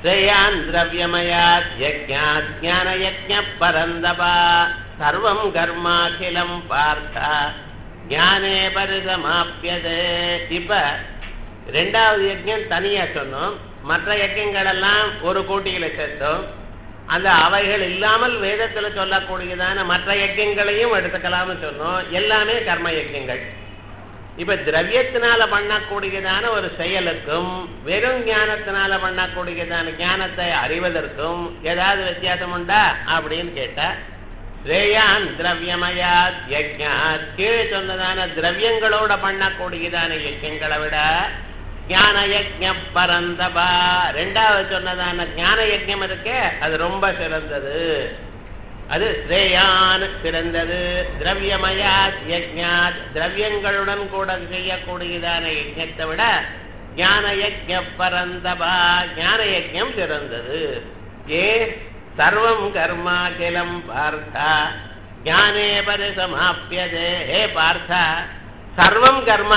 ஸ்ரேயான் திரவியமயாத் யஜ்ஞாத் ஞானயஜ்ஞ பரந்தபா சர்வம் கர்மாகிலம் பார்த்தா ஞானே பரிசமாப்பியதே இப்ப ரெண்டாவது யஜ்ஞம் தனியா சொன்னோம் மற்ற யஜ்யங்கள் எல்லாம் ஒரு கோட்டியில சேர்த்தோம் அந்த அவைகள் இல்லாமல் வேதத்துல சொல்லக்கூடியதான மற்ற யஜ்யங்களையும் எடுத்துக்கலாம்னு சொன்னோம் எல்லாமே கர்ம யஜ்யங்கள் இப்ப திரவியத்தினால பண்ணக்கூடியதான ஒரு செயலுக்கும் வெறும் ஞானத்தினால பண்ணக்கூடியதான ஞானத்தை அறிவதற்கும் ஏதாவது வித்தியாசம் உண்டா அப்படின்னு கேட்டா ஸ்ரேயான் திரவியமயா யஜ்ஞாத் கீழே சொன்னதான திரவியங்களோட பண்ணக்கூடியதான யஜ்யங்களை விட ஞான யஜ்ஞம் பரந்தபா ரெண்டாவது சொன்னதான ஞான யஜ்ஞம் இருக்கே அது ரொம்ப சிறந்தது அது ஸ்ரேயான் சிறந்தது திரவியமயா யஜ்ஞாத் திரவியங்களுடன் கூட செய்யக்கூடியதான யஜ்ஞத்தை விட ஞான யஜ்ஞ பரந்தபா ஞான யஜ்ஞம் சிறந்தது ஏ சர்வம் கர்மா கிலம் பார்த்தா ஞானே பரிசமாப்பியதே ஹே பார்த்தா சர்வம் கர்மா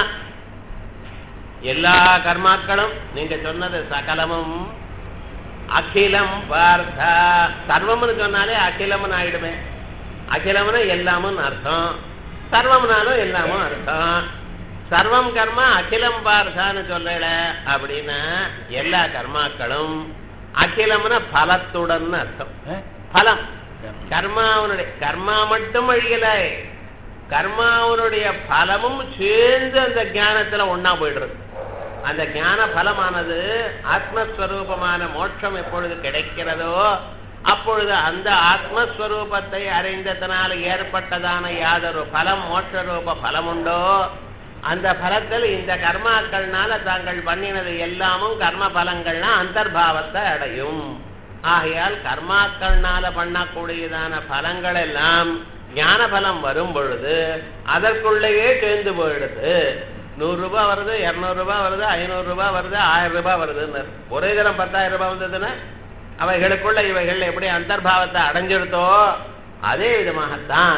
எல்லா கர்மாக்களும் நீங்க சொன்னது சகலமும் அகிலம் பார்த்தா சர்வம்னு சொன்னாலே அகிலம்னு ஆயிடுமே அகிலம்னு எல்லாமும் அர்த்தம் சர்வம்னாலும் எல்லாமும் அர்த்தம் சர்வம் கர்மா அகிலம் பார்த்தான்னு சொல்லல அப்படின்னா எல்லா கர்மாக்களும் அகிலம்னா பலத்துடன் அர்த்தம் பலம் கர்மாவனுடைய கர்மா மட்டும் அழியல கர்மாவனுடைய பலமும் சேர்ந்து அந்த ஞானத்துல ஒன்னா போயிடுறது அந்த ஞான பலமானது ஆத்மஸ்வரூபமான மோட்சம் எப்பொழுது கிடைக்கிறதோ அப்பொழுது அந்த ஆத்மஸ்வரூபத்தை அறிந்ததனால் ஏற்பட்டதான யாதொரு பலம் மோட்ச ரூப பலம் உண்டோ அந்த பலத்தில் இந்த கர்மாக்கள்னால தாங்கள் பண்ணினது எல்லாமும் கர்ம பலங்கள்னா அந்தர்பாவத்தை அடையும் ஆகையால் கர்மாக்கள்னால பண்ணக்கூடியதான பலங்கள் எல்லாம் ஞான பலம் வரும் பொழுது அதற்குள்ளேயே சேர்ந்து போயிடுது நூறு ரூபாய் வருது இருநூறு ரூபாய் வருது ஐநூறு ரூபாய் வருது ஆயிரம் ரூபாய் வருதுன்னு ஒரே தினம் பத்தாயிரம் ரூபாய் வந்ததுன்னா அவைகளுக்குள்ள இவைகள் எப்படி அந்தர்பாவத்தை அடைஞ்சிருத்தோ அதே விதமாகத்தான்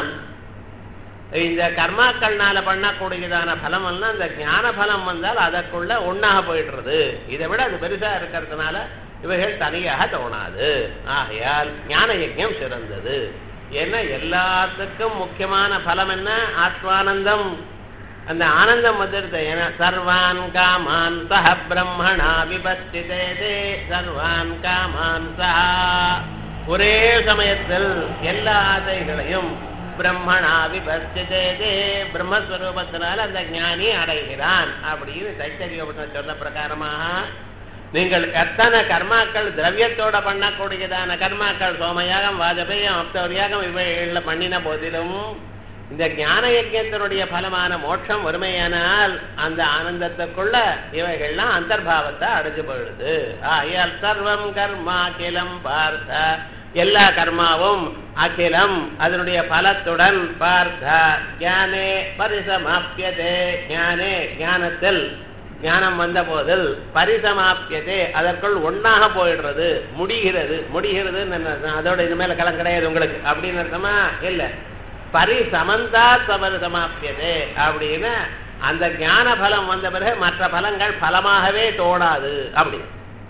இந்த கர்மாக்கள்னால பண்ணக்கூடியதான பலம் எல்லாம் இந்த ஞான பலம் வந்தால் அதற்குள்ள ஒன்னாக போயிடுறது இதை விட அது பெருசா இருக்கிறதுனால இவைகள் தனியாக தோணாது ஆகையால் ஞான யஜ்யம் சிறந்தது ஏன்னா எல்லாத்துக்கும் முக்கியமான பலம் என்ன ஆத்மானந்தம் அந்த ஆனந்தம் வந்துடுது ஏன்னா சர்வான் காமான் சஹ பிரம்மணா விபஸ்திதே தே சர்வான் காமான் சஹா ஒரே சமயத்தில் எல்லா ஆசைகளையும் பிரம்மணா விபஸ்திதே தே பிரம்மஸ்வரூபத்தினால் அந்த ஞானி அடைகிறான் அப்படின்னு தைத்தரியோபட்டம் சொன்ன பிரகாரமாக நீங்கள் எத்தனை கர்மாக்கள் திரவியத்தோட பண்ணக்கூடியதான கர்மாக்கள் சோமயாகம் வாஜபேயம் அப்தவரியாகம் இவைகளில் பண்ணின போதிலும் இந்த ஞான யஜ்யத்தினுடைய பலமான மோட்சம் வறுமையானால் அந்த ஆனந்தத்துக்குள்ள இவைகள்லாம் அந்தர்பாவத்தை அடைஞ்சு போயிடுது ஆயால் சர்வம் கர்மா அகிலம் பார்த்த எல்லா கர்மாவும் அகிலம் அதனுடைய பலத்துடன் பார்த்த ஞானே பரிசமாப்பியதே ஞானே ஞானத்தில் ஞானம் வந்த போதில் பரிசமாப்பியதே அதற்குள் ஒன்னாக போயிடுறது முடிகிறது முடிகிறது அதோட இது மேல கலம் கிடையாது உங்களுக்கு அப்படின்னு அர்த்தமா இல்ல பரிசமந்தா சமரிசமாப்பியதே அப்படின்னு அந்த ஞான பலம் வந்த பிறகு மற்ற பலங்கள் பலமாகவே தோடாது அப்படி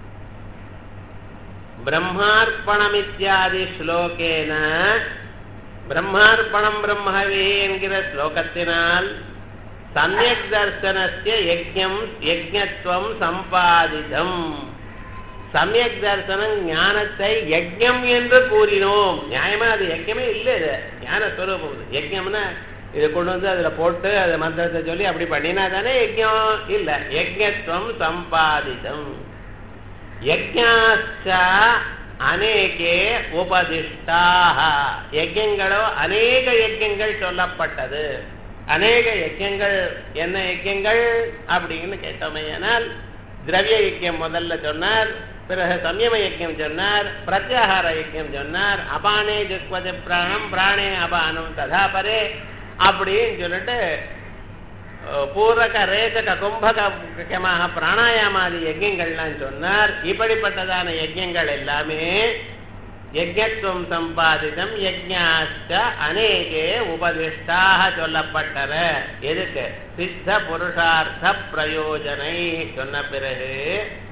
பிரம்மார்ப்பணமித்யாதி ஸ்லோகேன பிரம்மார்ப்பணம் பிரம்மவே என்கிற ஸ்லோகத்தினால் சமயக் தர்சனஸ்ய யஜ்யம் யஜ்ஞத்துவம் சம்பாதிதம் சமயக் தர்சனம் ஞானத்தை யஜ்யம் என்று கூறினோம் நியாயமா அது யஜ்யமே இல்லை இது ஞான ஸ்வரூபம் யஜ்யம்னா இதை கொண்டு வந்து அதுல போட்டு அதை மந்திரத்தை சொல்லி அப்படி பண்ணினா தானே யஜ்யம் இல்ல யஜ்ஞத்துவம் சம்பாதிதம் யஜ்ஞாச்ச அநேகே உபதிஷ்டாக யஜ்யங்களோ அநேக யஜ்யங்கள் சொல்லப்பட்டது அநேக யஜ்யங்கள் என்ன யஜ்யங்கள் அப்படின்னு கேட்டோமையானால் திரவிய யஜ்யம் முதல்ல சொன்னார் பிறகு சம்யம யஜ்யம் சொன்னார் பிரத்யாகார யஜ்யம் சொன்னார் அபானே ஜுக்வதி பிராணம் பிராணே அபானம் ததா பரே அப்படின்னு சொல்லிட்டு பூரக ரேசக கும்பகமாக பிராணாயாமாதி யஜ்யங்கள்லாம் சொன்னார் இப்படிப்பட்டதான யஜ்யங்கள் எல்லாமே யஜ்ஞத்துவம் சம்பாதிதம் யஜ்ஞாச்ச அநேகே உபதிஷ்டாக சொல்லப்பட்டன எதுக்கு சித்த புருஷார்த்த பிரயோஜனை சொன்ன பிறகு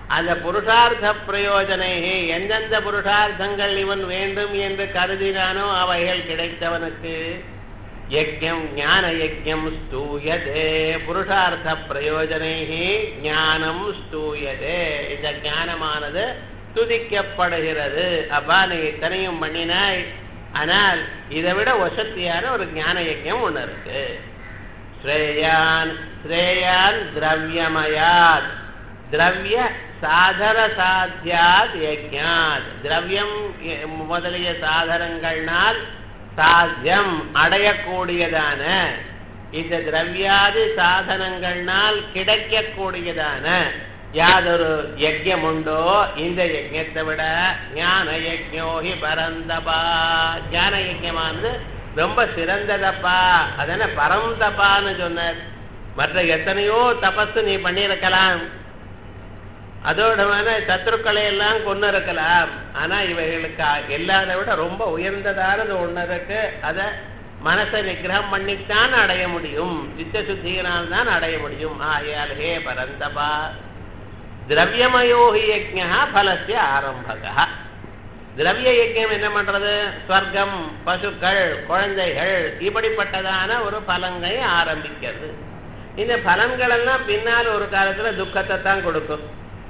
அந்த புருஷார்த்த பிரயோஜனை எந்தெந்த புருஷார்த்தங்கள் இவன் வேண்டும் என்று கருதினானோ அவைகள் கிடைத்தவனுக்கு யஜ்யம் ஞான யஜ்யம் ஸ்தூயதே புருஷார்த்த பிரயோஜனை ஞானம் ஸ்தூயதே இந்த ஞானமானது துதிக்கப்படுகிறது அப்பா நீ இத்தனையும் பண்ணினாய் ஆனால் இதை விட வசத்தியான ஒரு ஞான யஜ்யம் ஒண்ணு இருக்கு ஸ்ரேயான் ஸ்ரேயான் திரவியமயாத் திரவிய சாதர சாத்தியாத் யஜ்ஞாத் திரவியம் எ- முதலிய சாதனங்கள்னால் சாத்தியம் அடையக்கூடியதான இந்த திரவியாதி சாதனங்கள்னால் கிடைக்கக்கூடியதான யாதொரு யஜ்யம் உண்டோ இந்த யஜ்யத்தை விட ஞான யஜ்யோஹி பரந்தபா ஞான யஜ்யமானது ரொம்ப சிறந்ததப்பா அதன பரந்தபான்னு சொன்னார் மற்ற எத்தனையோ தபசு நீ பண்ணியிருக்கலாம் அதோட வேணா சத்துருக்களை எல்லாம் கொண்டு இருக்கலாம் ஆனா இவைகளுக்கு எல்லாரை விட ரொம்ப உயர்ந்ததானது ஒண்ணு இருக்கு அத மனசை நிகிரகம் பண்ணித்தான் அடைய முடியும் சித்த சுத்தியினால் தான் அடைய முடியும் ஆயால் ஹே பரந்தபா திரவியமயோகி யஜ்ஞா பலசிய ஆரம்பகா திரவிய யஜ்யம் என்ன பண்றது ஸ்வர்க்கம் பசுக்கள் குழந்தைகள் இப்படிப்பட்டதான ஒரு பலங்களை ஆரம்பிக்கிறது இந்த பலன்கள் எல்லாம் பின்னால் ஒரு காலத்துல துக்கத்தை தான் கொடுக்கும்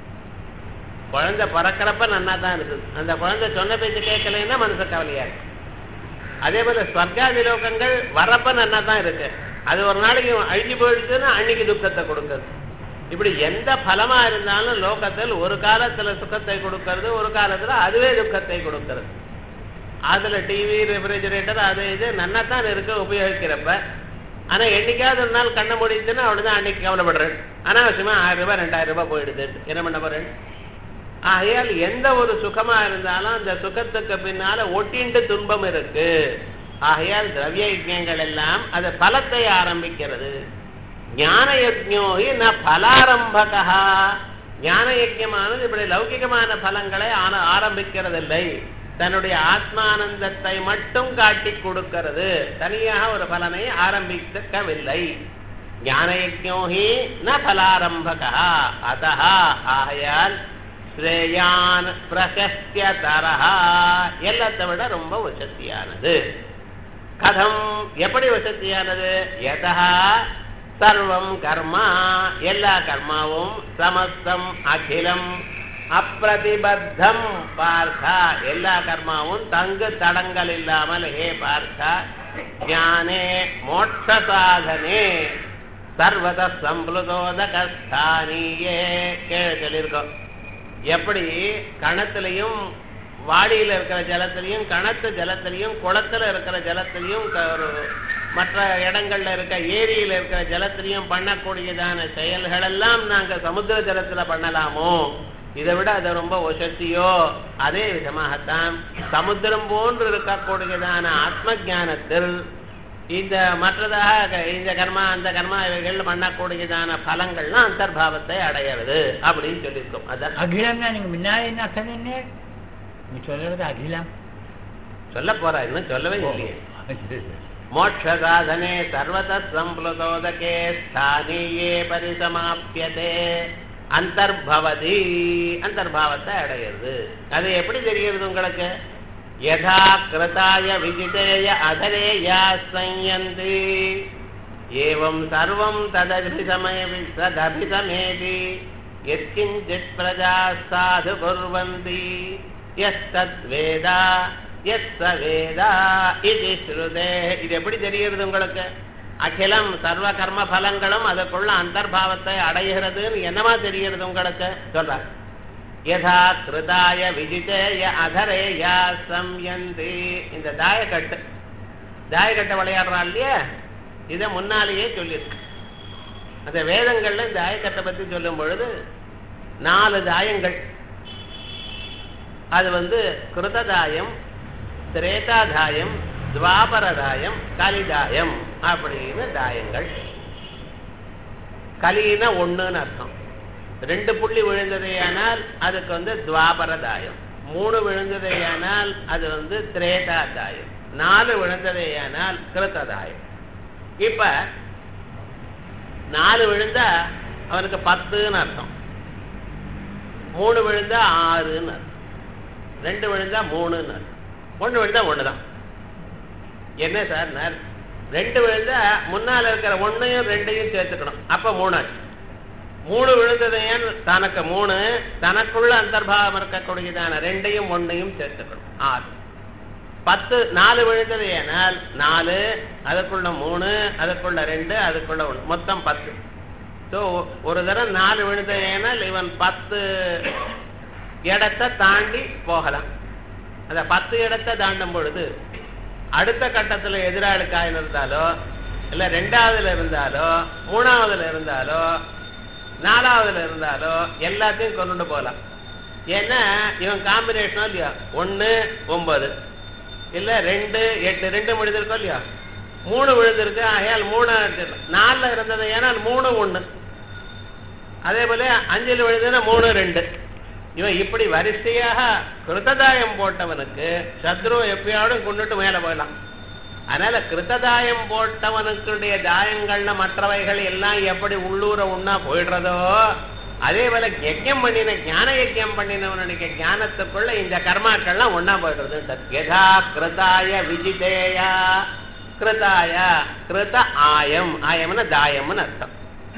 குழந்தை பிறக்கிறப்ப நன்னா தான் இருக்குது அந்த குழந்தை சொன்ன பேச்சு கேட்கலைன்னா மனசு கவலையா இருக்கு அதே போல ஸ்வர்காதி லோகங்கள் வரப்ப நன்னா தான் இருக்கு அது ஒரு நாளைக்கு அழிஞ்சு போயிடுச்சுன்னா அன்னைக்கு துக்கத்தை கொடுக்குது இப்படி எந்த பலமா இருந்தாலும் லோகத்தில் ஒரு காலத்துல சுகத்தை கொடுக்கறது ஒரு காலத்துல அதுவே துக்கத்தை கொடுக்கறது அதுல டிவி ரெஃப்ரிஜரேட்டர் அது இது நன்னாத்தான் இருக்கு உபயோகிக்கிறப்ப ஆனா என்னைக்காவது ஒரு நாள் கண்ண முடியுதுன்னா அவ்வளவுதான் அன்னைக்கு கவலைப்படுறேன் அனாவசியமா ஆயிரம் ரூபாய் ரெண்டாயிரம் ரூபாய் போயிடுது என்ன பண்ண போறேன் ஆகையால் எந்த ஒரு சுகமா இருந்தாலும் அந்த சுகத்துக்கு பின்னால ஒட்டிண்டு துன்பம் இருக்கு ஆகையால் திரவிய யஜ்யங்கள் எல்லாம் அது பலத்தை ஆரம்பிக்கிறது ஞான யஜ்யோகி ந பலாரம்பகா ஞான யஜ்யமானது இப்படி லௌகிகமான பலங்களை ஆன- ஆரம்பிக்கிறதில்லை தன்னுடைய ஆத்மானந்தத்தை மட்டும் காட்டி கொடுக்கிறது தனியாக ஒரு பலனை ஆரம்பிக்கவில்லை ஞான யஜ்யோகி ந பலாரம்பகா அத்தः ஆகையால் ஸ்ரேயான் பிரசஸ்ய தரஹா எல்லாத்தை விட ரொம்ப வசத்தியானது கதம் எப்படி வசதியானது யதா சர்வம் கர்மா எல்லா கர்மாவும் சமஸ்தம் அகிலம் அப்பிரதிபத்தம் பார்த்தா எல்லா கர்மாவும் தங்கு தடங்கள் இல்லாமல் ஹே பார்த்தா ஞானே மோட்ச சாதனே சர்வத சம்பளுதோதகஸ்தானியே கீழே சொல்லியிருக்கோம் எப்படி கணத்திலையும் வாடியில இருக்கிற ஜலத்திலையும் கணத்து ஜலத்திலையும் குளத்துல இருக்கிற ஜலத்திலையும் க- ஒரு மற்ற இடங்கள்ல இருக்க ஏரியில இருக்கிற ஜலத்திலையும் பண்ணக்கூடியதான செயல்கள் எல்லாம் நாங்க சமுத்திர ஜலத்துல பண்ணலாமோ இதை விட அது ரொம்ப வசதியோ அதே விதமாகத்தான் சமுத்திரம் போன்று இருக்கக்கூடியதான ஆத்ம ஞானத்தில் இந்த மற்றதாக இந்த கர்மா அந்த கர்மா இவைகள் பண்ணக்கூடியதான பலங்கள்லாம் அந்தர்பாவத்தை அடையிறது அப்படின்னு சொல்லியிருக்கோம் அதான் அகிலம்னா நீங்க முன்னாடி என்ன சொன்னீங்க நீ சொல்றது அகிலம் சொல்ல போறா இன்னும் சொல்லவே இல்லையே மோட்ச சாதனே சர்வத சம்பளுதோதகே ஸ்தானியே பரிசமாப்பியதே அந்தர்பவதி அந்தர்பாவத்தை அடையிறது அது எப்படி தெரிகிறது உங்களுக்கு யதா கிருதாய விஜிதேய அதரே யா சயந்தி ஏவம் சர்வம் ததபிசமய ததபிசமேதி யத்கிஞ்சித் பிரஜா சாது குர்வந்தி யஸ்தத் வேதா எஸ் வேதா இது ஸ்ருதே இது எப்படி தெரிகிறது உங்களுக்கு அகிலம் சர்வ கர்ம பலங்களும் அதுக்குள்ள அந்தர்பாவத்தை அடைகிறதுன்னு என்னமா தெரிகிறது உங்களுக்கு சொல்ற யதா கிருதாய விஜிதேய அதரே யா சம்யந்தி இந்த தாயக்கட்டு தாயக்கட்டை விளையாடுறான் இல்லையா இதை முன்னாலேயே சொல்லியிருக்கு அந்த வேதங்கள்ல இந்த தாயக்கட்டை பத்தி சொல்லும் பொழுது நாலு தாயங்கள் அது வந்து கிருததாயம் திரேதாதாயம் துவாபரதாயம் கலிதாயம் அப்படின்னு தாயங்கள் கலினா ஒண்ணுன்னு அர்த்தம் ரெண்டு புள்ளி விழுந்ததேயானால் அதுக்கு வந்து துவாபரதாயம் மூணு விழுந்ததேயானால் அது வந்து திரேதாதாயம் நாலு விழுந்ததேயானால் கிருத்ததாயம் இப்ப நாலு விழுந்தா அவனுக்கு பத்துன்னு அர்த்தம் மூணு விழுந்தா ஆறுன்னு அர்த்தம். ரெண்டு விழுந்தா மூணுன்னு அர்த்தம். ஒண்ணு விழுந்தா ஒண்ணுதான் என்ன சார் நான் ரெண்டு விழுந்தா முன்னால இருக்கிற ஒண்ணையும் ரெண்டையும் சேர்த்துக்கணும் அப்ப மூணாச்சு மூணு விழுந்தது ஏன் தனக்கு மூணு தனக்குள்ள அந்தர்பாவம் இருக்கக்கூடியதான ரெண்டையும் ஒண்ணையும் சேர்த்துக்கணும் ஆறு பத்து நாலு விழுந்தது ஏனால் நாலு அதுக்குள்ள மூணு அதுக்குள்ள ரெண்டு அதுக்குள்ள ஒண்ணு மொத்தம் பத்து ஸோ ஒரு தடவை நாலு விழுந்தது ஏனால் இவன் பத்து இடத்தை தாண்டி போகலாம் அந்த பத்து இடத்தை தாண்டும் பொழுது அடுத்த கட்டத்துல எதிராளுக்காய் இருந்தாலோ இல்ல ரெண்டாவதுல இருந்தாலோ மூணாவதுல இருந்தாலோ நாலாவதுல இருந்தாலோ எல்லாத்தையும் கொண்டுட்டு போகலாம் ஏன்னா இவன் காம்பினேஷனோ இல்லையா ஒண்ணு ஒன்பது இல்ல ரெண்டு எட்டு ரெண்டு முடிஞ்சிருக்கோ இல்லையா மூணு விழுந்திருக்கு ஆகையால் மூணு நாலுல இருந்தது ஏன்னா மூணு ஒண்ணு அதே போல அஞ்சில் விழுதுன்னா மூணு ரெண்டு இவன் இப்படி வரிசையாக கிருத்ததாயம் போட்டவனுக்கு சத்ரு எப்பயாவது கொண்டுட்டு மேல போயிடலாம் அதனால கிருத்ததாயம் போட்டவனுக்குடைய தாயங்கள்ல மற்றவைகள் எல்லாம் எப்படி உள்ளூர உண்ணா போயிடுறதோ அதே போல யஜ்யம் பண்ணின ஞான யஜ்யம் பண்ணினவனுடைய ஞானத்துக்குள்ள இந்த கர்மாக்கள்லாம் ஒண்ணா போயிடுறது சத்யதா கிருதாய விஜிதேயா கிருதாய கிருத ஆயம் ஆயம்னா தாயம்னு அர்த்தம்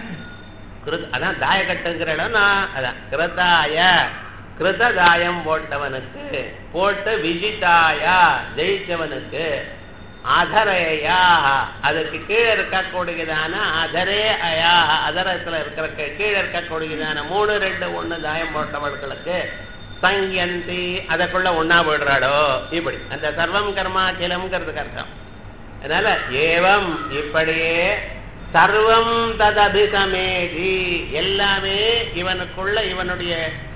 கிருத் அதான் தாயக்கட்டுங்கிற இடம்னா அதான் கிருதாய கிருததாயம் போட்டவனுக்கு போட்டு விஜிதாயா ஜெயிச்சவனுக்கு அதரையா அதுக்கு கீழே இருக்கக்கூடியதான அதரே அயா அதரத்துல இருக்கிற கீ- கீழே இருக்கக்கூடியதான மூணு ரெண்டு ஒண்ணு தாயம் போட்டவர்களுக்கு சங்கந்தி அதற்குள்ள ஒண்ணா போயிடுறாடோ இப்படி அந்த சர்வம் கர்மா கிளம்ங்கிறதுக்கு அர்த்தம் அதனால ஏவம் இப்படியே சர்வம் ததபிசமேதி எல்லாமே இவனுக்குள்ள இவனுடைய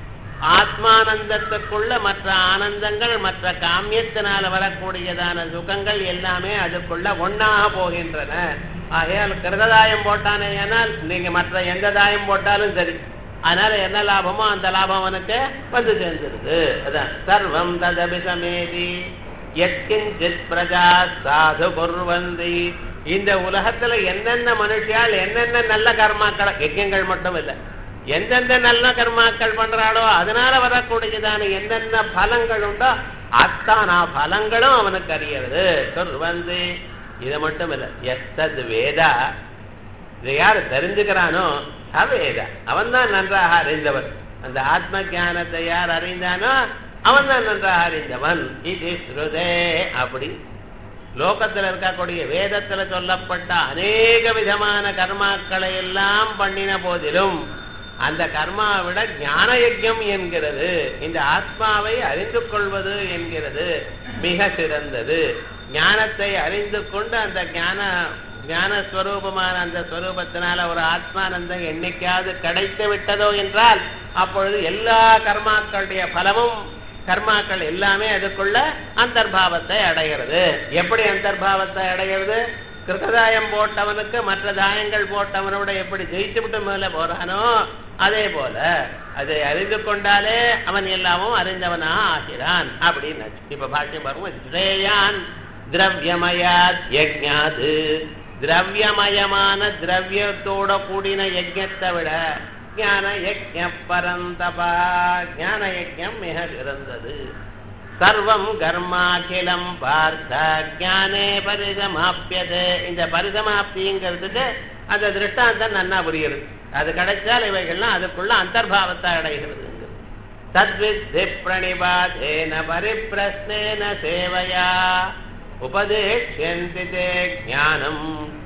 ஆத்மானந்தத்துக்குள்ள மற்ற ஆனந்தங்கள் மற்ற காமியத்தினால வரக்கூடியதான சுகங்கள் எல்லாமே அதுக்குள்ள ஒண்ணாக போகின்றன ஆகையால் கிருததாயம் போட்டானே ஆனால் நீங்க மற்ற எந்த தாயம் போட்டாலும் சரி அதனால என்ன லாபமோ அந்த லாபம் அவனுக்கு வந்து சேர்ந்துருது அதான் சர்வம் ததபிசமேதி எத்கிஞ்சித் பிரஜா சாது குர்வந்தி இந்த உலகத்துல என்னென்ன மனுஷியால் என்னென்ன நல்ல கர்மாக்கள் யஜ்யங்கள் மட்டும் இல்ல எந்தெந்த நல்ல கர்மாக்கள் பண்றாளோ அதனால வரக்கூடியதான என்னென்ன பலங்கள் உண்டோ அத்தானா பலங்களும் அவனுக்கு அறியறது குர்வந்தி இது மட்டும் இல்ல எத்தது வேதா இதை யார் தெரிஞ்சுக்கிறானோ சவேத அவன் தான் நன்றாக அறிந்தவன் அந்த ஆத்ம ஞானத்தை யார் அறிந்தானோ அவன் தான் நன்றாக அறிந்தவன் இது ஸ்ருதே அப்படி லோகத்துல இருக்கக்கூடிய வேதத்துல சொல்லப்பட்ட அநேக விதமான கர்மாக்களை எல்லாம் பண்ணின போதிலும் அந்த கர்மாவை விட ஞான யஜ்யம் என்கிறது இந்த ஆத்மாவை அறிந்து கொள்வது என்கிறது மிக சிறந்தது ஞானத்தை அறிந்து கொண்டு அந்த ஞான ஞானஸ்வரூபமான அந்த ஸ்வரூபத்தினால ஒரு ஆத்மானந்தம் என்னைக்காவது கிடைத்து விட்டதோ என்றால் அப்பொழுது எல்லா கர்மாக்களுடைய பலமும் கர்மாக்கள் எல்லாமே அதுக்குள்ள அந்தர்பாவத்தை அடைகிறது எப்படி அந்தர்பாவத்தை அடைகிறது கிருத்ததாயம் போட்டவனுக்கு மற்ற தாயங்கள் போட்டவனோட எப்படி ஜெயிச்சு விட்டு மேல போறானோ அதே போல அதை அறிந்து கொண்டாலே அவன் எல்லாமும் அறிந்தவனா ஆகிறான் அப்படின்னு இப்ப பாஷ்யம் பாருங்க ஸ்ரேயான் திரவியமயாத் யஜ்ஞாது திரவியமயமான திரவியத்தோட கூடின யஜ்ஞத்தை விட ஞான யஜ்ஞ பரந்தபா ஞான யஜ்ஞம் மிக சிறந்தது சர்வம் கர்மாகிலம் பார்த்த ஞானே பரிசமாப்பியது இந்த பரிசமாப்திங்கிறதுக்கு அந்த திருஷ்டாந்தம் நன்னா புரியுது அது கிடைச்சால் இவைகள்லாம் அதுக்குள்ள அந்தர்பாவத்தை அடைகிறது தத்வித்தி பிரணிபாதேன பரிப்பிரஸ்னேன சேவையா உபதேஷ்யந்தி தே ஞானம்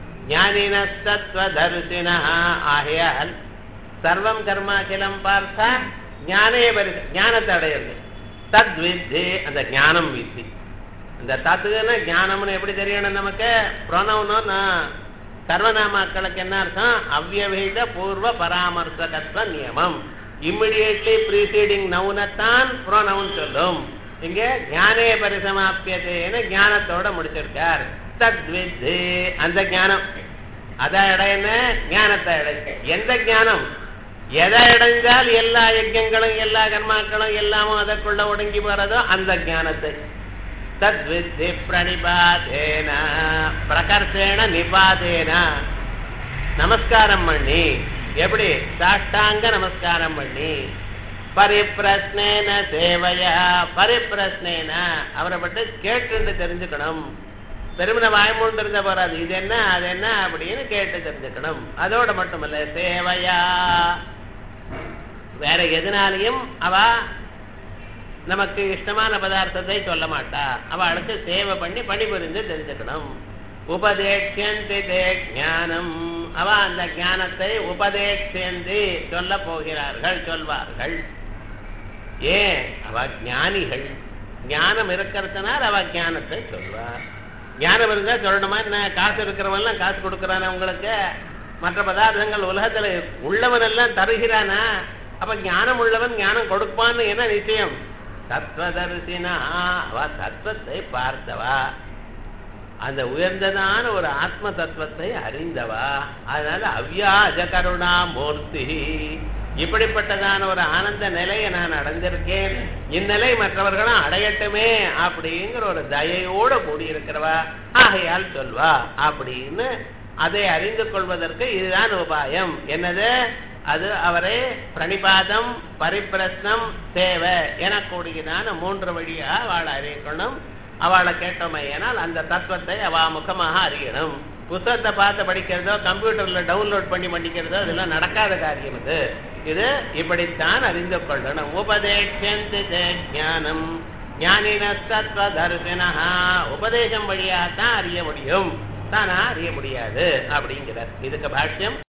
ஞானினஸ்தத்வதர்சின ஆகையால் சர்வம் கர்மாகிலம் பார்த்தா ஞானே பரி ஞானத்தை அடையிறது தத்வித்தி அந்த ஞானம் வித்தி இந்த தத்துவன்னா ஞானம்னு எப்படி தெரியணும் நமக்கு ப்ரொனவுனா சர்வநாமாக்களுக்கு என்ன அர்த்தம் அவ்யவீத பூர்வ பராமர்சகத்துவ நியமம் இம்மிடியேட்லி ப்ரீசீடிங் நவுனத்தான் ப்ரோனவுன் சொல்லும் இங்க ஞானே பரிசமாப்பியதேன்னு ஞானத்தோட முடிச்சிருக்கார் தத்வித்து அந்த ஞானம் அத இடையன ஞானத்தை இடை எந்த ஞானம் எதை அடைஞ்சால் எல்லா யஜ்யங்களும் எல்லா கர்மாக்களும் எல்லாமும் அதற்குள்ள ஒடுங்கி போறதோ அந்த ஞானத்தை தத்வித்தி பிரணிபாதேன பிரகர்ஷேன நிபாதேன நமஸ்காரம் பண்ணி எப்படி சாஷ்டாங்க நமஸ்காரம் பண்ணி பரிப்பிரஸ்னேன சேவையா பரிப்பிரஸ்னேன அவரை பற்றி கேட்டு தெரிஞ்சுக்கணும் பெருமின வாய்மூண்டு இருந்த போறாது இது என்ன அது என்ன அப்படின்னு கேட்டு தெரிஞ்சுக்கணும் அதோட மட்டுமல்ல சேவையா வேற எதனாலையும் அவ நமக்கு இஷ்டமான பதார்த்தத்தை சொல்ல மாட்டா அவளுக்கு சேவை பண்ணி பணிபுரிந்து தெரிஞ்சுக்கணும் உபதேட்சந்தி தே ஞானம் அவ அந்த ஞானத்தை உபதேட்சந்தி சொல்ல போகிறார்கள் சொல்வார்கள் ஏன் அவ ஞானிகள் ஞானம் இருக்கிறதுனால அவ ஞானத்தை சொல்வார் ஞானம் இருந்தா சொல்லணுமா என்ன காசு இருக்கிறவன்லாம் காசு கொடுக்கறானா உங்களுக்கு மற்ற பதார்த்தங்கள் உலகத்துல உள்ளவன் எல்லாம் தருகிறானா அப்ப ஞானம் உள்ளவன் ஞானம் கொடுப்பான்னு என்ன நிச்சயம் தத்துவதரிசினா அவ தத்துவத்தை பார்த்தவா அந்த உயர்ந்ததான ஒரு ஆத்ம தத்துவத்தை அறிந்தவா அதனால அவ்யாஜ கருணா மூர்த்தி இப்படிப்பட்டதான ஒரு ஆனந்த நிலையை நான் அடைஞ்சிருக்கேன் இந்நிலை மற்றவர்களும் அடையட்டுமே அப்படிங்கிற ஒரு தயையோட கூடியிருக்கிறவா ஆகையால் சொல்வா அப்படின்னு அதை அறிந்து கொள்வதற்கு இதுதான் உபாயம் என்னது அது அவரை பிரணிபாதம் பரிப்பிரஸ்னம் சேவை எனக்கூடியதான மூன்று வழியா அவளை அறியணும் அவளை கேட்டோமே ஏனால் அந்த தத்துவத்தை அவ முகமாக அறியணும் புத்தகத்தை பார்த்து படிக்கிறதோ கம்ப்யூட்டர்ல டவுன்லோட் பண்ணி படிக்கிறதோ இதெல்லாம் நடக்காத காரியம் இது இது இப்படித்தான் அறிந்து கொள்ளணும் உபதேஷந்தி ஞானம் ஞானின தத்துவ தரிசனா உபதேசம் வழியா தான் அறிய முடியும் தானா அறிய முடியாது அப்படிங்கிறார் இதுக்கு பாஷ்யம்